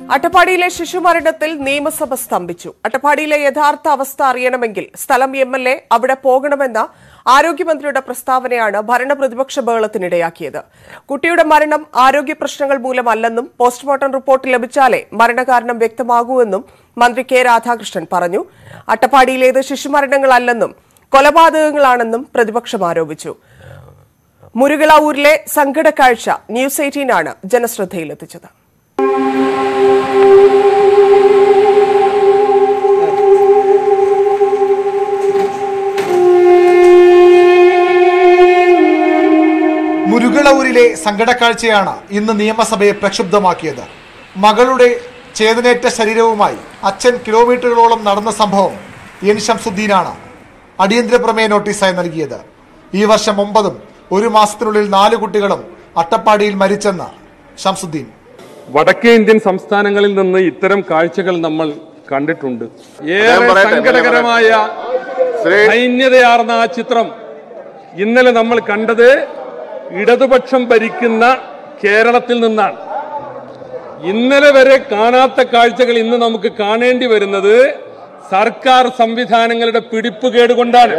അട്ടപ്പാടിയിലെ ശിശുമരണത്തിൽ നിയമസഭ സ്തംഭിച്ചു അട്ടപ്പാടിയിലെ യഥാർത്ഥ അവസ്ഥ അറിയണമെങ്കിൽ സ്ഥലം എം എൽ എ അവിടെ പോകണമെന്ന ആരോഗ്യമന്ത്രിയുടെ പ്രസ്താവനയാണ് ഭരണ പ്രതിപക്ഷ ബഹളത്തിനിടയാക്കിയത് കുട്ടിയുടെ മരണം ആരോഗ്യ പ്രശ്നങ്ങൾ മൂലമല്ലെന്നും പോസ്റ്റ്മോർട്ടം റിപ്പോർട്ട് ലഭിച്ചാലേ മരണകാരണം വ്യക്തമാകൂവെന്നും മന്ത്രി കെ രാധാകൃഷ്ണൻ പറഞ്ഞു അട്ടപ്പാടിയിലേത് ശിശുമരണങ്ങളല്ലെന്നും കൊലപാതകങ്ങളാണെന്നും പ്രതിപക്ഷം ആരോപിച്ചു മുരുകള ഊരിലെ സങ്കടക്കാഴ്ച ന്യൂസ് എയ്റ്റീനാണ് ജനശ്രദ്ധയിലെത്തിച്ചത് മുരുകളൂരിലെ സങ്കടക്കാഴ്ചയാണ് ഇന്ന് നിയമസഭയെ പ്രക്ഷുബ്ധമാക്കിയത് മകളുടെ ചേതനേറ്റ ശരീരവുമായി അച്ഛൻ കിലോമീറ്ററുകളോളം നടന്ന സംഭവം എൻ ഷംസുദ്ദീനാണ് അടിയന്തര പ്രമേയ നോട്ടീസായി നൽകിയത് ഈ വർഷം ഒമ്പതും ഒരു മാസത്തിനുള്ളിൽ നാല് കുട്ടികളും അട്ടപ്പാടിയിൽ മരിച്ചെന്ന് ഷംസുദ്ദീൻ വടക്കേ ഇന്ത്യൻ സംസ്ഥാനങ്ങളിൽ നിന്ന് ഇത്തരം കാഴ്ചകൾ നമ്മൾ കണ്ടിട്ടുണ്ട് ഏറെ പറയട്ടെ, സങ്കടകരമായ ശ്രീ സൈന്യതയാർന്ന ആ ചിത്രം ഇന്നലെ നമ്മൾ കണ്ടത് ഇടതുപക്ഷം ഭരിക്കുന്ന കേരളത്തിൽ നിന്നാണ് ഇന്നലെ വരെ കാണാത്ത കാഴ്ചകൾ ഇന്ന് നമുക്ക് കാണേണ്ടി വരുന്നത് സർക്കാർ സംവിധാനങ്ങളുടെ പിടിപ്പുകേട് കൊണ്ടാണ്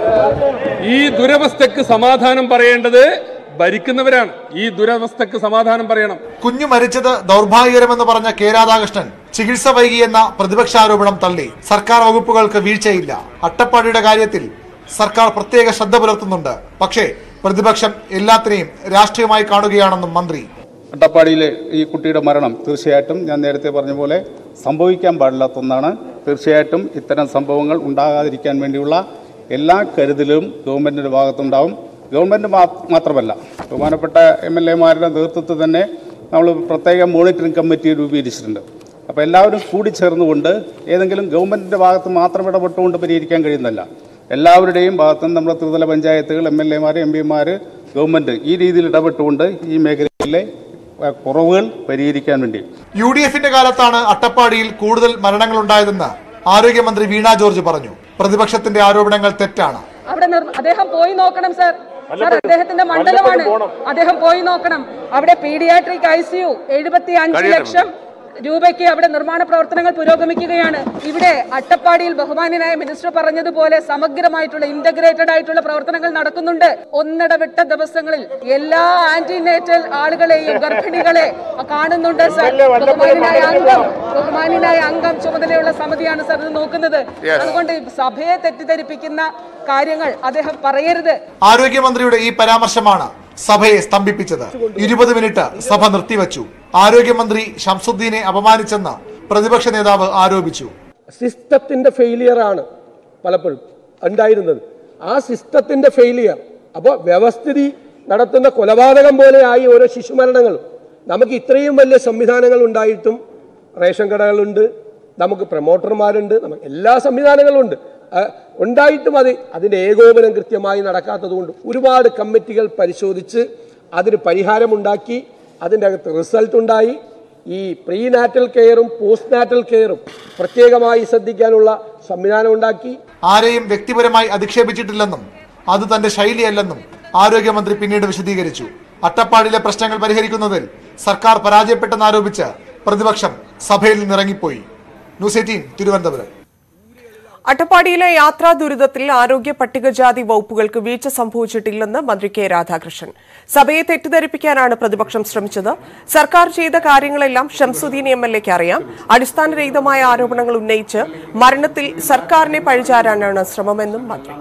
ഈ ദുരവസ്ഥക്ക് സമാധാനം പറയേണ്ടത് ഭരിക്കുന്നവരാണ് ഈ ദുരവസ്ഥക്ക് സമാധാനം പറയണം കുഞ്ഞു മരിച്ചത് ദൗർഭാഗ്യകരമെന്ന് പറഞ്ഞ കെ രാധാകൃഷ്ണൻ ചികിത്സ വൈകിയെന്ന പ്രതിപക്ഷാരോപണം തള്ളി സർക്കാർ വകുപ്പുകൾക്ക് വീഴ്ചയില്ല അട്ടപ്പാടിയുടെ കാര്യത്തിൽ സർക്കാർ പ്രത്യേക ശ്രദ്ധ പുലർത്തുന്നുണ്ട് പക്ഷേ പ്രതിപക്ഷം എല്ലാത്തിനെയും രാഷ്ട്രീയമായി കാണുകയാണെന്നും മന്ത്രി അട്ടപ്പാടിയിലെ ഈ കുട്ടിയുടെ മരണം തീർച്ചയായിട്ടും ഞാൻ നേരത്തെ പറഞ്ഞ പോലെ സംഭവിക്കാൻ പാടില്ലാത്ത ഒന്നാണ് തീർച്ചയായിട്ടും ഇത്തരം സംഭവങ്ങൾ ഉണ്ടാകാതിരിക്കാൻ വേണ്ടിയുള്ള എല്ലാ കരുതലും ഗവൺമെൻറ്റിൻ്റെ ഭാഗത്തുണ്ടാവും ഗവൺമെൻറ് മാത്രമല്ല ബഹുമാനപ്പെട്ട എം എൽ എമാരുടെ നേതൃത്വത്തിൽ തന്നെ നമ്മൾ പ്രത്യേക മോണിറ്ററിംഗ് കമ്മിറ്റി രൂപീകരിച്ചിട്ടുണ്ട് അപ്പോൾ എല്ലാവരും കൂടിച്ചേർന്നുകൊണ്ട് ഏതെങ്കിലും ഗവൺമെൻറ്റിൻ്റെ ഭാഗത്ത് മാത്രം ഇടപെട്ടുകൊണ്ട് പരിഹരിക്കാൻ കഴിയുന്നല്ല എല്ലാവരുടെയും ഭാഗത്തുനിന്ന് നമ്മുടെ ത്രിതല പഞ്ചായത്തുകൾ എം എൽ എമാർ എം പിമാർ ഗവൺമെൻറ് ഈ രീതിയിൽ ഇടപെട്ടുകൊണ്ട് ഈ മേഖലയിലെ അഹ്, കുറവുകൾ പരിഹരിക്കാൻ വേണ്ടി യു ഡി എഫിന്റെ കാലത്താണ് അട്ടപ്പാടിയിൽ കൂടുതൽ മരണങ്ങളുണ്ടായതെന്ന് ആരോഗ്യമന്ത്രി വീണ ജോർജ് പറഞ്ഞു പ്രതിപക്ഷത്തിന്റെ ആരോപണങ്ങൾ തെറ്റാണ് അവിടെ നിർ- അദ്ദേഹം പോയി നോക്കണം സർ സർ അദ്ദേഹത്തിന്റെ മണ്ഡലമാണ് അദ്ദേഹം പോയി നോക്കണം അവിടെ പീഡിയാട്രിക് ഐ സി യു എഴുപത്തി അഞ്ച് ലക്ഷം രൂപയ്ക്ക് അവിടെ നിർമ്മാണ പ്രവർത്തനങ്ങൾ പുരോഗമിക്കുകയാണ് ഇവിടെ അട്ടപ്പാടിയിൽ ബഹുമാന്യനായ മിനിസ്റ്റർ പറഞ്ഞതുപോലെ സമഗ്രമായിട്ടുള്ള ഇന്റഗ്രേറ്റഡ് ആയിട്ടുള്ള പ്രവർത്തനങ്ങൾ നടക്കുന്നുണ്ട് ഒന്നിടവിട്ട ദിവസങ്ങളിൽ എല്ലാ ആന്റിനേറ്റൽ ആളുകളെയും ഗർഭിണികളെ കാണുന്നുണ്ട് സർ ബഹുമാന്യനായ അംഗം ബഹുമാന്യനായ അംഗം ചുമതലയുള്ള സമിതിയാണ് സർ ഇത് നോക്കുന്നത് അതുകൊണ്ട് സഭയെ തെറ്റിദ്ധരിപ്പിക്കുന്ന കാര്യങ്ങൾ അദ്ദേഹം പറയരുത് ആരോഗ്യമന്ത്രിയുടെ ഈ പരാമർശമാണ് സഭയെ സ്തംഭിപ്പിച്ചത് ഇരുപത് മിനിറ്റ് സഭ നിർത്തിവച്ചു ആരോഗ്യമന്ത്രി ഷംസുദ്ദീനെ അപമാനിച്ചെന്ന് പ്രതിപക്ഷ നേതാവ് ആരോപിച്ചു സിസ്റ്റത്തിന്റെ ഫെയിലിയർ ആണ് പലപ്പോഴും ഉണ്ടായിരുന്നത് ആ സിസ്റ്റത്തിന്റെ ഫെയിലിയർ അപ്പോൾ വ്യവസ്ഥിതി നടത്തുന്ന കൊലപാതകം പോലെയായി ഓരോ ശിശുമരണങ്ങളും നമുക്ക് ഇത്രയും വലിയ സംവിധാനങ്ങൾ ഉണ്ടായിട്ടും റേഷൻ കടകളുണ്ട് നമുക്ക് പ്രൊമോട്ടർമാരുണ്ട് നമുക്ക് എല്ലാ സംവിധാനങ്ങളും ഉണ്ട് ആ, ഉണ്ടായിട്ടും അത് അതിൻ്റെ ഏകോപനം കൃത്യമായി നടക്കാത്തത് കൊണ്ട് ഒരുപാട് കമ്മിറ്റികൾ പരിശോധിച്ച് അതിന് പരിഹാരമുണ്ടാക്കി അതിൻ്റെ അകത്ത് റിസൾട്ട് ഉണ്ടായി ഈ പ്രീ നാറ്റൽ കെയറും പോസ്റ്റ് നാറ്റൽ കെയറും പ്രത്യേകമായി ശ്രദ്ധിക്കാനുള്ള സംവിധാനം ഉണ്ടാക്കി ആരെയും വ്യക്തിപരമായി അധിക്ഷേപിച്ചിട്ടില്ലെന്നും അത് തന്റെ ശൈലിയല്ലെന്നും ആരോഗ്യമന്ത്രി പിന്നീട് വിശദീകരിച്ചു അട്ടപ്പാടിയിലെ പ്രശ്നങ്ങൾ പരിഹരിക്കുന്നതിൽ സർക്കാർ പരാജയപ്പെട്ടെന്നാരോപിച്ച് പ്രതിപക്ഷം സഭയിൽ നിന്നിറങ്ങിപ്പോയി ന്യൂസ് എയ്റ്റീൻ തിരുവനന്തപുരം അട്ടപ്പാടിയിലെ യാത്രാ ദുരിതത്തിൽ ആരോഗ്യ പട്ടികജാതി വകുപ്പുകൾക്ക് വീഴ്ച സംഭവിച്ചിട്ടില്ലെന്ന് മന്ത്രി കെ രാധാകൃഷ്ണൻ സഭയെ തെറ്റിദ്ധരിപ്പിക്കാനാണ് പ്രതിപക്ഷം ശ്രമിച്ചത് സർക്കാർ ചെയ്ത കാര്യങ്ങളെല്ലാം ഷംസുദ്ദീൻ എം എൽ എക്ക് അറിയാം അടിസ്ഥാനരഹിതമായ ആരോപണങ്ങൾ ഉന്നയിച്ച് മരണത്തിൽ സർക്കാരിനെ പഴിചാരാനാണ് ശ്രമമെന്നും മന്ത്രി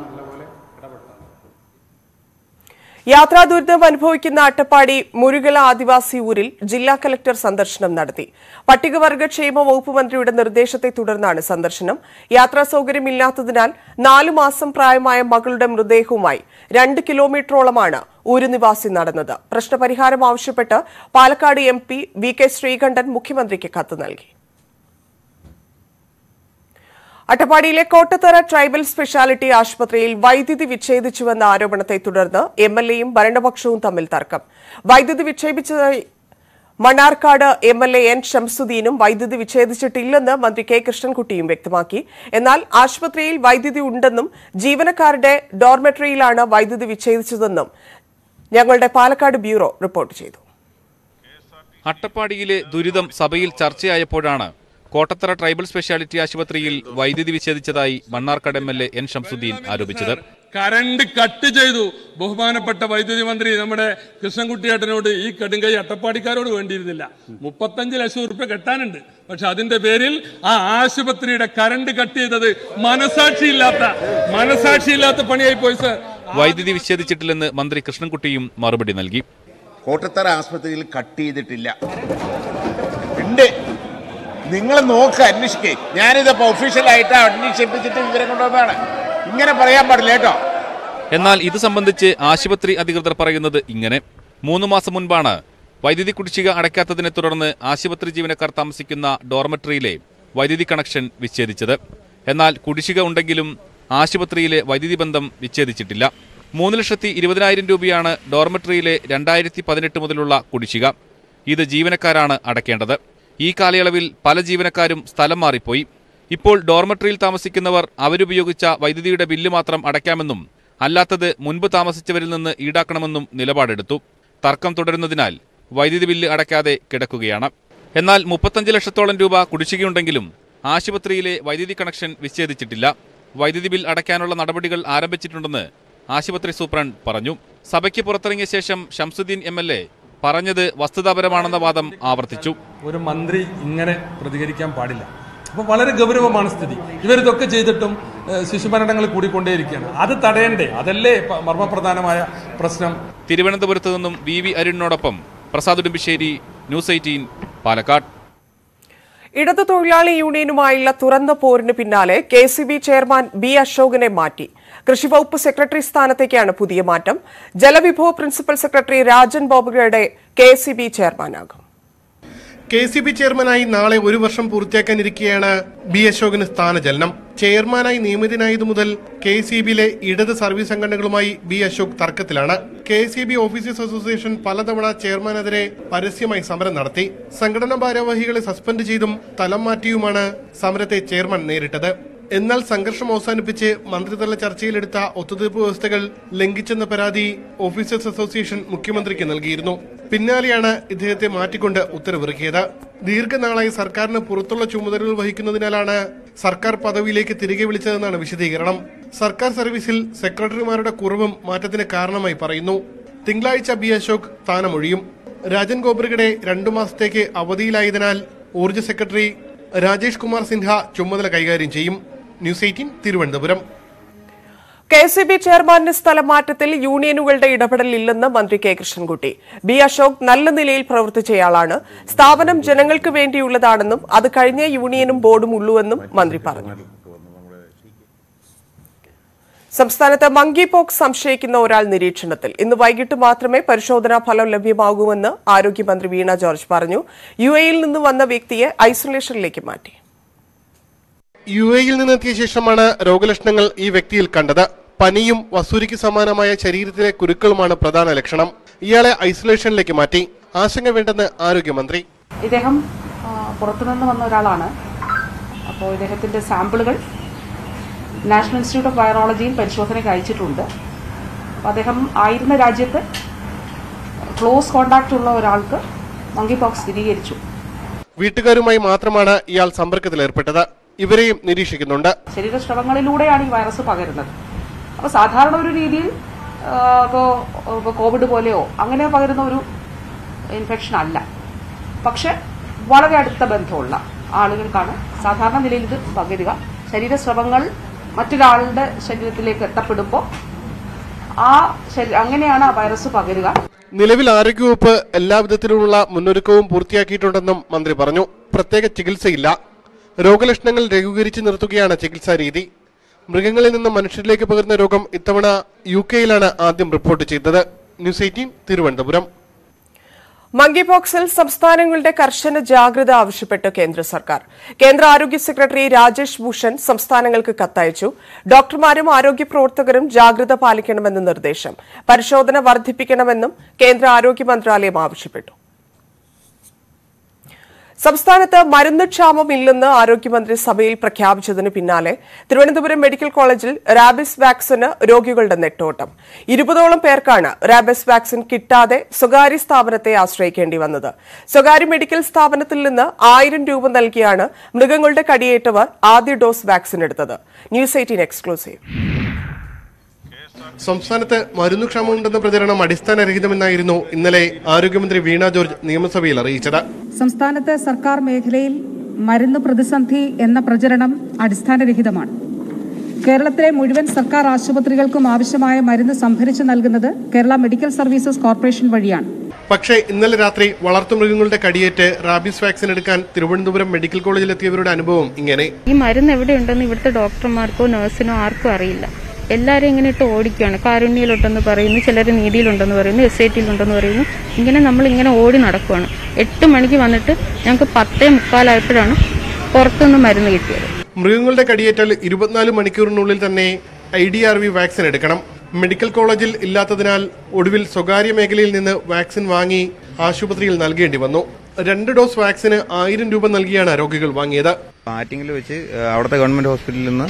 യാത്രാ ദുരിതം അനുഭവിക്കുന്ന അട്ടപ്പാടി മുരുകല ആദിവാസി ഊരിൽ ജില്ലാ കലക്ടർ സന്ദർശനം നടത്തി പട്ടികവർഗ ക്ഷേമ വകുപ്പ് മന്ത്രിയുടെ നിർദ്ദേശത്തെ തുടർന്നാണ് സന്ദർശനം യാത്രാ സൌകര്യമില്ലാത്തതിനാൽ നാലു മാസം പ്രായമായ മകളുടെ മൃതദേഹവുമായി രണ്ട് കിലോമീറ്ററോളമാണ് ഊരു നിവാസി നടന്നത് പ്രശ്നപരിഹാരം ആവശ്യപ്പെട്ട് Palakkad M P V K Sreekandan മുഖ്യമന്ത്രിക്ക് കത്ത് നൽകി അട്ടപ്പാടിയിലെ കോട്ടത്തറ ട്രൈബൽ സ്പെഷ്യാലിറ്റി ആശുപത്രിയിൽ വൈദ്യുതി വിച്ഛേദിച്ചുവെന്ന ആരോപണത്തെ തുടർന്ന് എം എൽ എയും ഭരണപക്ഷവും തമ്മിൽ തർക്കം വൈദ്യുതി വിച്ഛേദിച്ചതായി Mannarkkad M L A N ഷംസുദ്ദീനും വൈദ്യുതി വിച്ഛേദിച്ചിട്ടില്ലെന്ന് മന്ത്രി കെ കൃഷ്ണൻകുട്ടിയും വ്യക്തമാക്കി എന്നാൽ ആശുപത്രിയിൽ വൈദ്യുതി ഉണ്ടെന്നും ജീവനക്കാരുടെ ഡോർമെട്രിയിലാണ് വൈദ്യുതി വിച്ഛേദിച്ചതെന്നും ഞങ്ങളുടെ പാലക്കാട് ബ്യൂറോ റിപ്പോർട്ട് ചെയ്തു അട്ടപ്പാടിയിലെ ദുരിതം സഭയിൽ ചർച്ചയായപ്പോഴാണ് കോട്ടത്തറ ട്രൈബൽ സ്പെഷ്യാലിറ്റി ആശുപത്രിയിൽ വൈദ്യുതി വിച്ഛേദിച്ചതായി Mannarkkad M L A N Shamsudheen ആരോപിച്ചത് കറണ്ട് കട്ട് ചെയ്തു ബഹുമാനപ്പെട്ട വൈദ്യുതി മന്ത്രി നമ്മുടെ കൃഷ്ണൻകുട്ടിയേട്ടനോട് ഈ കടുങ്കൈ അട്ടപ്പാടിക്കാരോട് വേണ്ടിയിരുന്നില്ല മുപ്പത്തഞ്ച് ലക്ഷം ഉറുപ്പ്യ കെട്ടാനുണ്ട് പക്ഷെ അതിന്റെ പേരിൽ ആ ആശുപത്രിയുടെ കറണ്ട് കട്ട് ചെയ്തത് മനസാക്ഷിയില്ലാത്ത മനസാക്ഷിയില്ലാത്ത പണിയായി പോയി സർ വൈദ്യുതി വിച്ഛേദിച്ചിട്ടില്ലെന്ന് മന്ത്രി കൃഷ്ണൻകുട്ടിയും മറുപടി നൽകി കോട്ടത്തറ ആസ്പത്രിയിൽ കട്ട് ചെയ്തിട്ടില്ല ഉണ്ട് നിങ്ങൾ നോക്ക് അന്വേഷിക്കേ ഞാനിതിപ്പോ ഒഫീഷ്യലായിട്ട് അന്വേഷിപ്പിച്ചിട്ട് വിവരം കൊണ്ടുവന്നതാണ് ഇങ്ങനെ പറയാൻ പാടില്ല കേട്ടോ എന്നാൽ ഇത് സംബന്ധിച്ച് ആശുപത്രി അധികൃതർ പറയുന്നത് ഇങ്ങനെ മൂന്ന് മാസം മുൻപാണ് വൈദ്യുതി കുടിശ്ശിക അടയ്ക്കാത്തതിനെ തുടർന്ന് ആശുപത്രി ജീവനക്കാർ താമസിക്കുന്ന ഡോർമെട്രിയിലെ വൈദ്യുതി കണക്ഷൻ വിച്ഛേദിച്ചത് എന്നാൽ കുടിശ്ശിക ഉണ്ടെങ്കിലും ആശുപത്രിയിലെ വൈദ്യുതി ബന്ധം വിച്ഛേദിച്ചിട്ടില്ല മൂന്ന് ലക്ഷത്തി ഇരുപതിനായിരം രൂപയാണ് ഡോർമെട്രിയിലെ രണ്ടായിരത്തി പതിനെട്ട് മുതലുള്ള കുടിശ്ശിക ഇത് ജീവനക്കാരാണ് അടയ്ക്കേണ്ടത് ഈ കാലയളവിൽ പല ജീവനക്കാരും സ്ഥലം മാറിപ്പോയി ഇപ്പോൾ ഡോർമെട്രിയിൽ താമസിക്കുന്നവർ അവരുപയോഗിച്ച വൈദ്യുതിയുടെ ബില്ല് മാത്രം അടയ്ക്കാമെന്നും അല്ലാത്തത് മുൻപ് താമസിച്ചവരിൽ നിന്ന് ഈടാക്കണമെന്നും നിലപാടെടുത്തു തർക്കം തുടരുന്നതിനാൽ വൈദ്യുതി ബില്ല് അടയ്ക്കാതെ കിടക്കുകയാണ് എന്നാൽ മുപ്പത്തഞ്ച് ലക്ഷത്തോളം രൂപ കുടിശ്ശികയുണ്ടെങ്കിലും ആശുപത്രിയിലെ വൈദ്യുതി കണക്ഷൻ വിച്ഛേദിച്ചിട്ടില്ല വൈദ്യുതി ബിൽ അടയ്ക്കാനുള്ള നടപടികൾ ആരംഭിച്ചിട്ടുണ്ടെന്ന് ആശുപത്രി സൂപ്രണ്ട് പറഞ്ഞു സഭയ്ക്ക് പുറത്തിറങ്ങിയ ശേഷം ഷംസുദ്ദീൻ എം എൽ എ പറഞ്ഞത് വസ്തുതാപരമാണെന്ന വാദം ആവർത്തിച്ചു ഒരു മന്ത്രി ഇങ്ങനെ പ്രതികരിക്കാൻ പാടില്ല അപ്പോൾ വളരെ ഗൗരവമാണ് സ്ഥിതി ഇവരിതൊക്കെ ചെയ്തിട്ടും ഏഹ്, ശിശുമരണങ്ങൾ കൂടിക്കൊണ്ടേയിരിക്കുകയാണ് അത് തടയണ്ടേ അതല്ലേ പ- മർമ്മപ്രധാനമായ പ്രശ്നം തിരുവനന്തപുരത്ത് നിന്നും വി വി അരുണിനോടൊപ്പം പ്രസാദ് ഉടുമ്പിശ്ശേരി ന്യൂസ് എയ്റ്റീൻ പാലക്കാട് ഇടതു തൊഴിലാളി യൂണിയനുമായുള്ള തുറന്ന പോരിന് പിന്നാലെ K C B chairman B അശോകനെ മാറ്റി കൃഷിവകുപ്പ് സെക്രട്ടറി സ്ഥാനത്തേക്കാണ് പുതിയ മാറ്റം ജലവിഭവ പ്രിൻസിപ്പൽ സെക്രട്ടറി രാജൻ ബോബ്ഗയുടെ കെ സി ബി ചെയർമാനാകും കെ സി ബി ചെയർമാനായി നാളെ ഒരു വർഷം പൂർത്തിയാക്കാനിരിക്കെയാണ് ബി അശോകന് സ്ഥാനചലനം ചെയർമാനായി നിയമിതനായതു മുതൽ കെ സി ബിയിലെ ഇടത് സർവീസ് സംഘടനകളുമായി ബി അശോക് തർക്കത്തിലാണ് K C B officers association പലതവണ ചെയർമാനെതിരെ പരസ്യമായി സമരം നടത്തി സംഘടനാ ഭാരവാഹികളെ സസ്പെൻഡ് ചെയ്തും സ്ഥലം മാറ്റിയുമാണ് സമരത്തെ ചെയർമാൻ നേരിട്ടത് എന്നാൽ സംഘർഷം അവസാനിപ്പിച്ച് മന്ത്രിതല ചർച്ചയിലെടുത്ത ഒത്തുതീർപ്പ് വ്യവസ്ഥകൾ ലംഘിച്ചെന്ന പരാതി ഓഫീസേഴ്സ് അസോസിയേഷൻ മുഖ്യമന്ത്രിക്ക് നൽകിയിരുന്നു പിന്നാലെയാണ് ഇദ്ദേഹത്തെ മാറ്റിക്കൊണ്ട് ഉത്തരവിറക്കിയത് ദീർഘനാളായി സർക്കാരിന് പുറത്തുള്ള ചുമതലകൾ വഹിക്കുന്നതിനാലാണ് സർക്കാർ പദവിയിലേക്ക് തിരികെ വിളിച്ചതെന്നാണ് വിശദീകരണം സർക്കാർ സർവീസിൽ സെക്രട്ടറിമാരുടെ കുറവും മാറ്റത്തിന് കാരണമായി പറയുന്നു തിങ്കളാഴ്ച ബി അശോക് സ്ഥാനമൊഴിയും രാജൻ ഗോബ്രിഗയുടെ രണ്ടു മാസത്തേക്ക് അവധിയിലായതിനാൽ ഊർജ്ജ സെക്രട്ടറി രാജേഷ് കുമാർ സിൻഹ ചുമതല കൈകാര്യം ചെയ്യും news eighteen Thiruvananthapuram K C B ചെയർമാന്റെ സ്ഥലം മാറ്റത്തിൽ യൂണിയനുകളുടെ ഇടപെടലില്ലെന്ന് മന്ത്രി കെ കൃഷ്ണൻകുട്ടി ബി അശോക് നല്ല നിലയിൽ പ്രവർത്തിച്ചയാളാണ് സ്ഥാപനം ജനങ്ങൾക്ക് വേണ്ടിയുള്ളതാണെന്നും അത് കഴിഞ്ഞ യൂണിയനും ബോർഡും ഉള്ളുവെന്നും മന്ത്രി പറഞ്ഞു സംസ്ഥാനത്ത് മങ്കി പോക്സ് സംശയിക്കുന്ന ഒരാൾ നിരീക്ഷണത്തിൽ ഇന്ന് വൈകിട്ട് മാത്രമേ പരിശോധനാ ഫലം ലഭ്യമാകൂവെന്ന് ആരോഗ്യമന്ത്രി വീണ ജോർജ് പറഞ്ഞു യു എയിൽ നിന്ന് വന്ന വ്യക്തിയെ ഐസൊലേഷനിലേക്ക് മാറ്റി യു എയിൽ നിന്നെത്തിയ ശേഷമാണ് രോഗലക്ഷണങ്ങൾ ഈ വ്യക്തിയിൽ കണ്ടത് പനിയും വസൂരിക്ക് സമാനമായ ശരീരത്തിലെ കുരുക്കളുമാണ് പ്രധാന ലക്ഷണം ഇയാളെ ഐസൊലേഷനിലേക്ക് മാറ്റി ആശങ്ക വേണ്ടെന്ന് ആരോഗ്യമന്ത്രി ഇദ്ദേഹം ആ, പുറത്തുനിന്ന് വന്ന ഒരാളാണ് അപ്പോൾ ഇദ്ദേഹത്തിൻ്റെ സാമ്പിളുകൾ നാഷണൽ ഇൻസ്റ്റിറ്റ്യൂട്ട് ഓഫ് വൈറോളജിയിൽ പരിശോധനയ്ക്ക് അയച്ചിട്ടുണ്ട് അപ്പോൾ അദ്ദേഹം ആയിരുന്ന രാജ്യത്ത് ക്ലോസ് കോണ്ടാക്റ്റ് ഉള്ള ഒരാൾക്ക് മങ്കി പോക്സ് സ്ഥിരീകരിച്ചു വീട്ടുകാരുമായി മാത്രമാണ് ഇയാൾ സമ്പർക്കത്തിലേർപ്പെട്ടത് ഇവരെയും നിരീക്ഷിക്കുന്നുണ്ട് ശരീരസ്രവങ്ങളിലൂടെയാണ് ഈ വൈറസ് പകരുന്നത് അപ്പോൾ സാധാരണ ഒരു രീതിയിൽ ഇപ്പോൾ ഇപ്പോൾ കോവിഡ് പോലെയോ അങ്ങനെ പകരുന്ന ഒരു ഇൻഫെക്ഷൻ അല്ല പക്ഷെ വളരെ അടുത്ത ബന്ധമുള്ള ആളുകൾക്കാണ് സാധാരണ നിലയിൽ ഇത് പകരുക ശരീരസ്രവങ്ങൾ മറ്റൊരാളുടെ ശരീരത്തിലേക്ക് എത്തപ്പെടുമ്പോൾ ആ ശരീ- അങ്ങനെയാണ് ആ വൈറസ് പകരുക നിലവിൽ ആരോഗ്യവകുപ്പ് എല്ലാവിധത്തിലുമുള്ള മുന്നൊരുക്കവും പൂർത്തിയാക്കിയിട്ടുണ്ടെന്നും മന്ത്രി പറഞ്ഞു പ്രത്യേക ചികിത്സയില്ല രോഗലക്ഷണങ്ങൾ ലഘൂകരിച്ച് നിർത്തുകയാണ് ചികിത്സാ രീതി മൃഗങ്ങളിൽ നിന്ന് മനുഷ്യരിലേക്ക് പകരുന്ന രോഗം ഇത്തവണ യു കെയിലാണ് ആദ്യം റിപ്പോർട്ട് ചെയ്തത് ന്യൂസ് എയ്റ്റീൻ തിരുവനന്തപുരം മങ്കി പോക്സിൽ സംസ്ഥാനങ്ങളുടെ കർശന ജാഗ്രത ആവശ്യപ്പെട്ട് കേന്ദ്ര സർക്കാർ കേന്ദ്ര ആരോഗ്യ സെക്രട്ടറി രാജേഷ് ഭൂഷൺ സംസ്ഥാനങ്ങൾക്ക് കത്തയച്ചു ഡോക്ടർമാരും ആരോഗ്യ പ്രവർത്തകരും ജാഗ്രത പാലിക്കണമെന്ന് നിർദ്ദേശം പരിശോധന വർദ്ധിപ്പിക്കണമെന്നും കേന്ദ്ര ആരോഗ്യ മന്ത്രാലയം ആവശ്യപ്പെട്ടു സംസ്ഥാനത്ത് മരുന്ന് ക്ഷാമം ഇല്ലെന്ന് ആരോഗ്യമന്ത്രി സഭയിൽ പ്രഖ്യാപിച്ചതിന് പിന്നാലെ തിരുവനന്തപുരം മെഡിക്കൽ കോളേജിൽ റാബിസ് വാക്സിന് രോഗികളുടെ നെട്ടോട്ടം ഇരുപതോളം പേർക്കാണ് റാബിസ് വാക്സിൻ കിട്ടാതെ സ്വകാര്യ സ്ഥാപനത്തെ ആശ്രയിക്കേണ്ടി വന്നത് സ്വകാര്യ മെഡിക്കൽ സ്ഥാപനത്തിൽ നിന്ന് ആയിരം രൂപ നൽകിയാണ് മൃഗങ്ങളുടെ കടിയേറ്റവർ ആദ്യ ഡോസ് വാക്സിൻ എടുത്തത് ന്യൂസ് എയ്റ്റീൻ എക്സ്ക്ലൂസീവ് സംസ്ഥാനത്ത് മരുന്നു ക്ഷാമമുണ്ടെന്ന പ്രചരണം അടിസ്ഥാനരഹിതമെന്നായിരുന്നു ഇന്നലെ ആരോഗ്യമന്ത്രി വീണ ജോർജ് നിയമസഭയിൽ അറിയിച്ചത് സംസ്ഥാനത്ത് സർക്കാർ മേഖലയിൽ മരുന്ന് പ്രതിസന്ധി എന്ന പ്രചരണം അടിസ്ഥാനരഹിതമാണ് കേരളത്തിലെ മുഴുവൻ സർക്കാർ ആശുപത്രികൾക്കും ആവശ്യമായ മരുന്ന് സംഭരിച്ചു നൽകുന്നത് കേരള മെഡിക്കൽ സർവീസസ് കോർപ്പറേഷൻ വഴിയാണ് പക്ഷേ ഇന്നലെ രാത്രി വളർത്തുമൃഗങ്ങളുടെ കടിയേറ്റ് റാബീസ് വാക്സിൻ എടുക്കാൻ തിരുവനന്തപുരം മെഡിക്കൽ കോളേജിലെത്തിയവരുടെ അനുഭവം ഇങ്ങനെ ഈ മരുന്ന് എവിടെയുണ്ടെന്ന് ഇവിടുത്തെ ഡോക്ടർമാർക്കോ നഴ്സിനോ ആർക്കും അറിയില്ല എല്ലാവരും ഇങ്ങനെ ഇട്ട് ഓടിക്കുകയാണ് കാരുണ്യയിലുണ്ടെന്ന് പറയുന്നു ചിലർ നീതിയിലുണ്ടെന്ന് പറയുന്നു എസ് ഐ ടിയിലുണ്ടെന്ന് പറയുന്നു ഇങ്ങനെ നമ്മൾ ഇങ്ങനെ ഓടി നടക്കുവാണ് എട്ട് മണിക്ക് വന്നിട്ട് ഞങ്ങൾക്ക് പത്തേ മുക്കാലായപ്പോഴാണ് പുറത്തുനിന്ന് മരുന്ന് കിട്ടിയത് മൃഗങ്ങളുടെ കടിയേറ്റാൽ ഇരുപത്തിനാല് മണിക്കൂറിനുള്ളിൽ തന്നെ I D R V vaccine എടുക്കണം മെഡിക്കൽ കോളേജിൽ ഇല്ലാത്തതിനാൽ ഒടുവിൽ സ്വകാര്യ മേഖലയിൽ നിന്ന് വാക്സിൻ വാങ്ങി ആശുപത്രിയിൽ നൽകേണ്ടി വന്നു രണ്ട് ഡോസ് വാക്സിന് ആയിരം രൂപ നൽകിയാണ് രോഗികൾ വാങ്ങിയത് ആറ്റിങ്ങിൽ വെച്ച് ആ, അവിടുത്തെ ഗവൺമെന്റ് ഹോസ്പിറ്റലിൽ നിന്ന്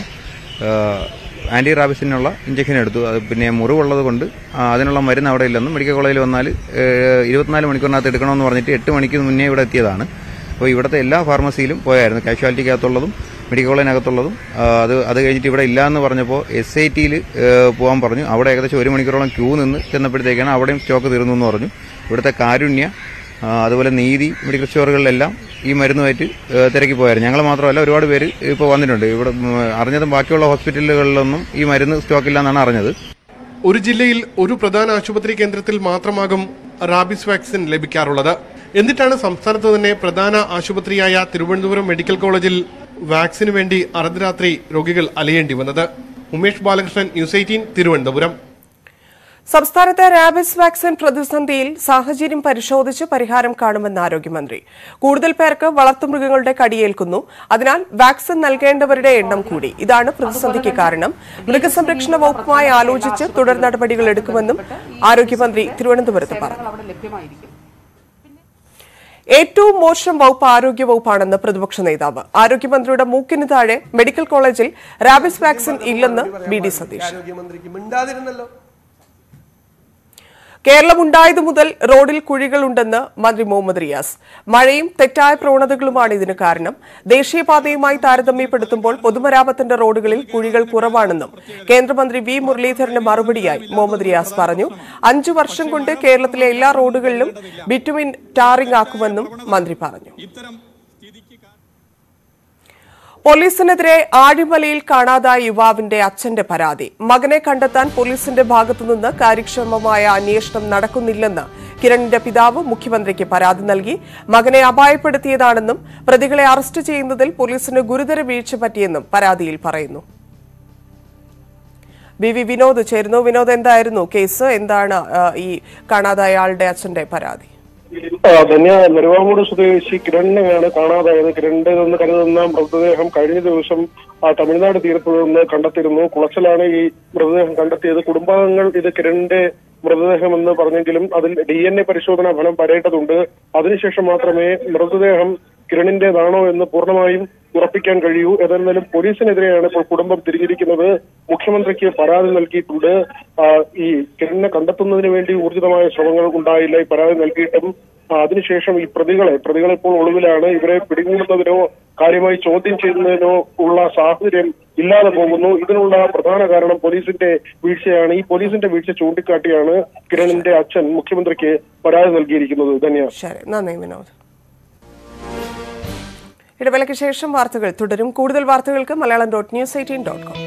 ആന്റി റാബിസിനുള്ള ഇഞ്ചക്ഷൻ എടുത്തു അത് പിന്നെ മുറിവുള്ളത് കൊണ്ട് ആ, അതിനുള്ള മരുന്ന് അവിടെ ഇല്ലെന്നും മെഡിക്കൽ കോളേജിൽ വന്നാൽ ഇരുപത്തിനാല് മണിക്കൂറിനകത്ത് എടുക്കണമെന്ന് പറഞ്ഞിട്ട് എട്ട് മണിക്ക് മുന്നേ ഇവിടെ എത്തിയതാണ് അപ്പോൾ ഇവിടുത്തെ എല്ലാ ഫാർമസിയിലും പോയായിരുന്നു കാഷ്വാലിറ്റിക്കകത്തുള്ളതും മെഡിക്കൽ കോളേജിനകത്തുള്ളതും ആ, അത് അത് കഴിഞ്ഞിട്ട് ഇവിടെ ഇല്ല എന്ന് പറഞ്ഞപ്പോൾ എസ് ഐ ടിയിൽ പോകാൻ പറഞ്ഞു അവിടെ ഏകദേശം ഒരു മണിക്കൂറോളം ക്യൂ നിന്ന് ചെന്നപ്പോഴത്തേക്കാണ് അവിടെയും സ്റ്റോക്ക് തീർന്നു എന്ന് പറഞ്ഞു ഇവിടുത്തെ കാരുണ്യ ആ, അതുപോലെ നീതി മെഡിക്കൽ സ്റ്റോറുകളിലെല്ലാം ഈ മരുന്നുമായിട്ട് ഏ, തിരക്കി പോയായിരുന്നു ഞങ്ങൾ മാത്രമല്ല ഒരുപാട് പേര് ഇപ്പോൾ വന്നിട്ടുണ്ട് ഇവിടെ ഉം, അറിഞ്ഞതും ബാക്കിയുള്ള ഹോസ്പിറ്റലുകളിലൊന്നും ഈ മരുന്ന് സ്റ്റോക്കില്ല എന്നാണ് അറിഞ്ഞത് ഒരു ജില്ലയിൽ ഒരു പ്രധാന ആശുപത്രി കേന്ദ്രത്തിൽ മാത്രമാകും റാബിസ് വാക്സിൻ ലഭിക്കാറുള്ളത് എന്നിട്ടാണ് സംസ്ഥാനത്ത് തന്നെ പ്രധാന ആശുപത്രിയായ തിരുവനന്തപുരം മെഡിക്കൽ കോളേജിൽ വാക്സിനു വേണ്ടി അർദ്ധരാത്രി രോഗികൾ അലയേണ്ടി വന്നത് ഉമേഷ് ബാലകൃഷ്ണൻ ന്യൂസ് എയ്റ്റീൻ തിരുവനന്തപുരം സംസ്ഥാനത്തെ റാബിസ് വാക്സിൻ പ്രതിസന്ധിയിൽ സാഹചര്യം പരിശോധിച്ച് പരിഹാരം കാണുമെന്ന് ആരോഗ്യമന്ത്രി കൂടുതൽ പേർക്ക് വളർത്തുമൃഗങ്ങളുടെ കടിയേൽക്കുന്നു അതിനാൽ വാക്സിൻ നൽകേണ്ടവരുടെ എണ്ണം കൂടി ഇതാണ് പ്രതിസന്ധിക്ക് കാരണം മൃഗസംരക്ഷണ വകുപ്പുമായി ആലോചിച്ച് തുടർ നടപടികൾ എടുക്കുമെന്നും ആരോഗ്യമന്ത്രി തിരുവനന്തപുരത്ത് പറഞ്ഞു അവിടെ ലഭ്യമായിരിക്കും ഏറ്റവും മോശം വകുപ്പ് ആരോഗ്യ വകുപ്പാണെന്ന് പ്രതിപക്ഷ നേതാവ് ആരോഗ്യമന്ത്രിയുടെ മൂക്കിന് താഴെ മെഡിക്കൽ കോളേജിൽ റാബിസ് വാക്സിൻ ഇല്ലെന്ന് ബി ഡി സതീഷ് ആരോഗ്യമന്ത്രിക്ക് മിണ്ടാതിരുന്നല്ലോ കേരളമുണ്ടായതു മുതൽ റോഡിൽ കുഴികളുണ്ടെന്ന് മന്ത്രി മുഹമ്മദ് റിയാസ് മഴയും തെറ്റായ പ്രവണതകളുമാണ് ഇതിന് കാരണം ദേശീയപാതയുമായി താരതമ്യപ്പെടുത്തുമ്പോൾ പൊതുമരാമത്തിന്റെ റോഡുകളിൽ കുഴികൾ കുറവാണെന്നും കേന്ദ്രമന്ത്രി വി മുരളീധരന് മറുപടിയായി മുഹമ്മദ് റിയാസ് പറഞ്ഞു അഞ്ചു വർഷം കൊണ്ട് കേരളത്തിലെ എല്ലാ റോഡുകളിലും ബിറ്റുമിൻ ടാറിംഗ് ആക്കുമെന്നും മന്ത്രി പറഞ്ഞു പോലീസിനെതിരെ ആഴിമലയിൽ കാണാതായ യുവാവിന്റെ അച്ഛന്റെ പരാതി മകനെ കണ്ടെത്താൻ പോലീസിന്റെ ഭാഗത്തുനിന്ന് കാര്യക്ഷമമായ അന്വേഷണം നടക്കുന്നില്ലെന്ന് കിരണിന്റെ പിതാവ് മുഖ്യമന്ത്രിക്ക് പരാതി നൽകി മകനെ അപായപ്പെടുത്തിയതാണെന്നും പ്രതികളെ അറസ്റ്റ് ചെയ്യുന്നതിൽ പോലീസിന് ഗുരുതര വീഴ്ച പറ്റിയെന്നും പരാതിയിൽ പറയുന്നു ബി വി വിനോദ് ചേരുന്നു വിനോദ് എന്തായിരുന്നു കേസ് എന്താണ് ആ, ഈ കാണാതായ ആളുടെ അച്ഛന്റെ പരാതി ആ, ധന്യ നെരുവാമൂട് സ്വദേശി കിരണിനെയാണ് കാണാതായത് കിരണിന്റെ നിന്ന് കരുതുന്ന മൃതദേഹം കഴിഞ്ഞ ദിവസം ആ, തമിഴ്നാട് തീരത്ത് നിന്ന് കണ്ടെത്തിയിരുന്നു കുളച്ചലാണ് ഈ മൃതദേഹം കണ്ടെത്തിയത് കുടുംബാംഗങ്ങൾ ഇത് കിരണിന്റെ മൃതദേഹം എന്ന് പറഞ്ഞെങ്കിലും അതിൽ ഡി എൻ എ പരിശോധനാ ഫലം വരേണ്ടതുണ്ട് അതിനുശേഷം മാത്രമേ മൃതദേഹം കിരണിന്റേതാണോ എന്ന് പൂർണ്ണമായും ഉറപ്പിക്കാൻ കഴിയൂ ഏതായാലും പോലീസിനെതിരെയാണ് ഇപ്പോൾ കുടുംബം തിരിഞ്ഞിരിക്കുന്നത് മുഖ്യമന്ത്രിക്ക് പരാതി നൽകിയിട്ടുണ്ട് ആ, ഈ കിരണിനെ കണ്ടെത്തുന്നതിന് വേണ്ടി ഊർജിതമായ ശ്രമങ്ങൾ ഉണ്ടായില്ല ഈ പരാതി നൽകിയിട്ടും ആ, അതിനുശേഷം ഈ പ്രതികളെ പ്രതികൾ ഇപ്പോൾ ഒളിവിലാണ് ഇവരെ പിടികൂടുന്നതിനോ കാര്യമായി ചോദ്യം ചെയ്യുന്നതിനോ ഉള്ള സാഹചര്യം ഇല്ലാതെ പോകുന്നു ഇതിനുള്ള പ്രധാന കാരണം പോലീസിന്റെ വീഴ്ചയാണ് ഈ പോലീസിന്റെ വീഴ്ച ചൂണ്ടിക്കാട്ടിയാണ് കിരണിന്റെ അച്ഛൻ മുഖ്യമന്ത്രിക്ക് പരാതി നൽകിയിരിക്കുന്നത് ധന്യ ശരി നന്ദി വിനോദ് ഇടവേളയ്ക്ക് ശേഷം വാർത്തകൾ തുടരും കൂടുതൽ വാർത്തകൾക്ക് Malayalam dot news eighteen dot com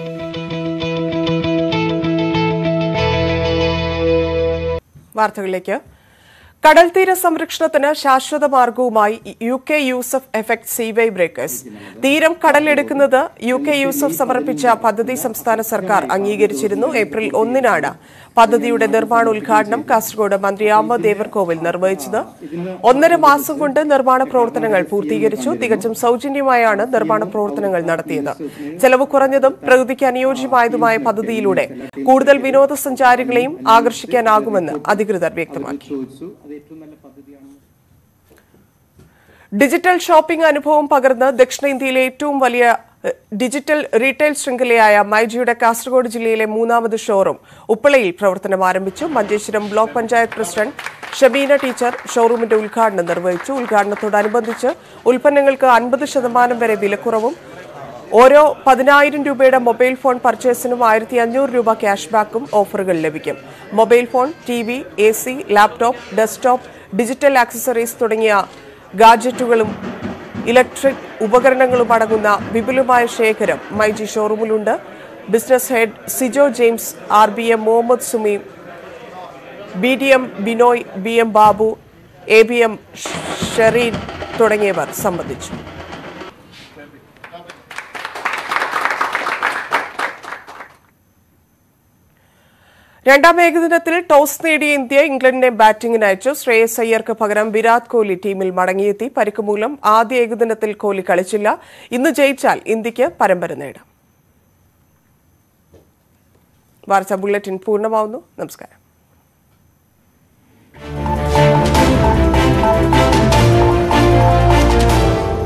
വാർത്തകളിലേക്ക് കടൽ തീര സംരക്ഷണത്തിന് ശാശ്വത മാർഗവുമായി U K Yusuf effect sea wave breakers തീരം കടലെടുക്കുന്നത് യു കെ യൂസഫ് സമർപ്പിച്ച പദ്ധതി സംസ്ഥാന സർക്കാർ അംഗീകരിച്ചിരുന്നു ഏപ്രിൽ ഒന്നിനാണ് പദ്ധതിയുടെ നിർമ്മാണ ഉദ്ഘാടനം കാസർഗോഡ് മന്ത്രി അഹമ്മദ് ദേവർകോവിൽ നിർവഹിച്ചത് ഒന്നര മാസം കൊണ്ട് നിർമ്മാണ പ്രവർത്തനങ്ങൾ പൂർത്തീകരിച്ചു തികച്ചും സൗജന്യമായാണ് നിർമ്മാണ പ്രവർത്തനങ്ങൾ നടത്തിയത് ചെലവ് കുറഞ്ഞതും പ്രകൃതിക്ക് അനുയോജ്യമായതുമായ പദ്ധതിയിലൂടെ കൂടുതൽ വിനോദസഞ്ചാരികളെയും ആകർഷിക്കാനാകുമെന്ന് അധികൃതർ വ്യക്തമാക്കി ഡിജിറ്റൽ ഷോപ്പിംഗ് അനുഭവം പകർന്ന് ദക്ഷിണേന്ത്യയിലെ ഏറ്റവും വലിയ എഹ്, ഡിജിറ്റൽ റീറ്റെയിൽ ശൃംഖലയായ മൈജിയുടെ കാസർഗോഡ് ജില്ലയിലെ മൂന്നാമത് ഷോറൂം ഉപ്പളയിൽ പ്രവർത്തനം ആരംഭിച്ചു Manjeshwaram block panchayat president Shabeena teacher ഷോറൂമിന്റെ ഉദ്ഘാടനം നിർവഹിച്ചു ഉദ്ഘാടനത്തോടനുബന്ധിച്ച് ഉൽപ്പന്നങ്ങൾക്ക് അൻപത് ശതമാനം വരെ വിലക്കുറവും ഓരോ പതിനായിരം രൂപയുടെ മൊബൈൽ ഫോൺ പർച്ചേസിനും ആയിരത്തി അഞ്ഞൂറ് രൂപ ക്യാഷ് ബാക്കും ഓഫറുകൾ ലഭിക്കും mobile phone T V A C laptop desktop digital accessories തുടങ്ങിയ ഗാഡ്ജറ്റുകളും ഇലക്ട്രിക് ഉപകരണങ്ങളും അടങ്ങുന്ന വിപുലമായ ശേഖരം മൈജി ഷോറൂമിലുണ്ട് business head Sijo James R B M Muhammad Sumeem B D M Binoy B M Babu A B M Shereen തുടങ്ങിയവർ സംബന്ധിച്ചു രണ്ടാം ഏകദിനത്തിൽ ടോസ് നേടിയ ഇന്ത്യ ഇംഗ്ലണ്ടിനെ ബാറ്റിംഗിന് അയച്ചു ശ്രേയസ് അയ്യർക്ക് പകരം വിരാട് കോഹ്ലി ടീമിൽ മടങ്ങിയെത്തി പരിക്ക് മൂലം ആദ്യ ഏകദിനത്തിൽ കോഹ്ലി കളിച്ചില്ല ഇന്ന് ജയിച്ചാൽ ഇന്ത്യക്ക് പരമ്പര നേടാം വാർത്താ ബുള്ളറ്റിൻ പൂർണ്ണമാവുന്നു നമസ്കാരം